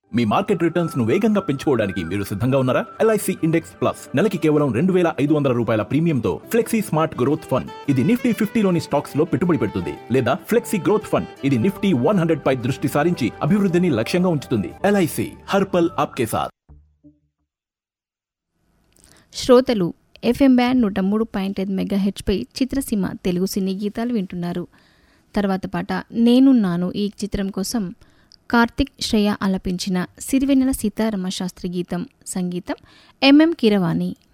మీ market returns ను వేగంగా పెంచుకోవడానికి మీరు సిద్ధంగా ఉన్నారా ఎల్ఐసి ఇండెక్స్ ప్లస్ నెలకి కేవలం రెండు వేల ఐదు వందల రూపాయల ప్రీమియంతో ఫ్లెక్సీ స్మార్ట్ గ్రోత్ ఫండ్ ఇది నిఫ్టీ ఫిఫ్టీలోని స్టాక్స్ లో పెట్టుబడి పెడుతుంది లేదా ఫ్లెక్సీ గ్రోత్ ఫండ్ ఇది నిఫ్టీ వన్ హండ్రెడ్ పై దృష్టి సారించి అభివృద్ధిని లక్ష్యంగా ఉంచుతుంది ఎల్ఐసి హర్పల్ ఆప్కే సాత్ శ్రోతలు ఎఫ్ఎం బ్యాండ్ నూట మూడు పాయింట్ ఐదు మెగా హెచ్పై చిత్రసీమ తెలుగు సినీ గీతాలు వింటున్నారు తర్వాత పాట నేనున్నాను ఈ చిత్రం కోసం కార్తిక్ శ్రేయ ఆలపించిన సిరివెన్నెల సీతారామ శాస్త్రి గీతం సంగీతం ఎంఎం కీరవాణి